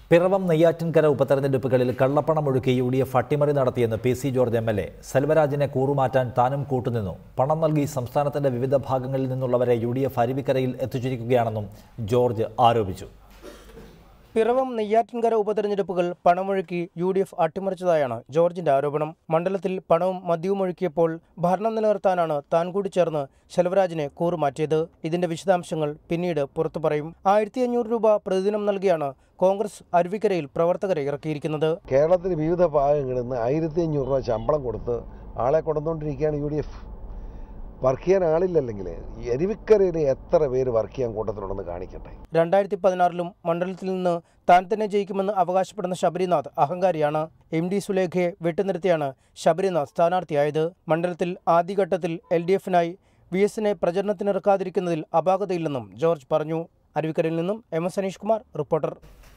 പിറവം നെയ്യാറ്റിൻകര ഉപതെരഞ്ഞെടുപ്പുകളിൽ കള്ളപ്പണം ഒഴുക്കി U D F അട്ടിമറി നടത്തിയെന്ന് P C George M L A സെൽവരാജിനെ കൂറുമാറ്റാൻ താനും കൂട്ടുനിന്നു പണം നൽകി സംസ്ഥാനത്തിന്റെ വിവിധ ഭാഗങ്ങളിൽ നിന്നുള്ളവരെ യു ഡി എഫ് അരുവിക്കരയിൽ എത്തിച്ചിരിക്കുകയാണെന്നും ജോർജ് ആരോപിച്ചു പിറവം നെയ്യാറ്റിൻകര ഉപതെരഞ്ഞെടുപ്പുകൾ പണമൊഴുക്കി യു ഡി എഫ് അട്ടിമറിച്ചതായാണ് ജോർജിന്റെ ആരോപണം മണ്ഡലത്തിൽ പണവും മദ്യവും ഒഴുക്കിയപ്പോൾ ഭരണം നിലനിർത്താനാണ് താൻ കൂടി ചേർന്ന് ശെൽവരാജിനെ കൂറുമാറ്റിയത് ഇതിന്റെ വിശദാംശങ്ങൾ പിന്നീട് പുറത്തു പറയും ആയിരത്തി അഞ്ഞൂറ് രൂപ പ്രതിദിനം നൽകിയാണ് കോൺഗ്രസ് അരുവിക്കരയിൽ പ്രവർത്തകരെ ഇറക്കിയിരിക്കുന്നത് കേരളത്തിൽ വിവിധ ഭാഗങ്ങളിൽ നിന്ന് ആയിരത്തി അഞ്ഞൂറ് രൂപ ശമ്പളം കൊടുത്ത് ആളെ കൊണ്ടുവന്നുകൊണ്ടിരിക്കുകയാണ് യു ഡി എഫ് വർക്ക് ചെയ്യാൻ ആളില്ലല്ലെങ്കിൽ ഈ അരുവിക്കരയിൽ എത്ര പേര് വർക്ക് ചെയ്യാൻ കൂട്ടത്തിലുണ്ടെന്ന് കാണിക്കട്ടെ രണ്ടായിരത്തി പതിനാറിലും മണ്ഡലത്തിൽ നിന്ന് താൻ തന്നെ ജയിക്കുമെന്ന് അവകാശപ്പെടുന്ന ശബരിനാഥ് അഹങ്കാരിയാണ് എം ഡി സുലേഖയെ വെട്ടുനിർത്തിയാണ് ശബരിനാഥ് സ്ഥാനാർത്ഥിയായത് മണ്ഡലത്തിൽ ആദ്യഘട്ടത്തിൽ എൽ ഡി എഫിനായി വി എസിനെ പ്രചരണത്തിനിറക്കാതിരിക്കുന്നതിൽ അപാകതയില്ലെന്നും ജോർജ് പറഞ്ഞു അരുവിക്കരയിൽ നിന്നും M S Aneesh Kumar reporter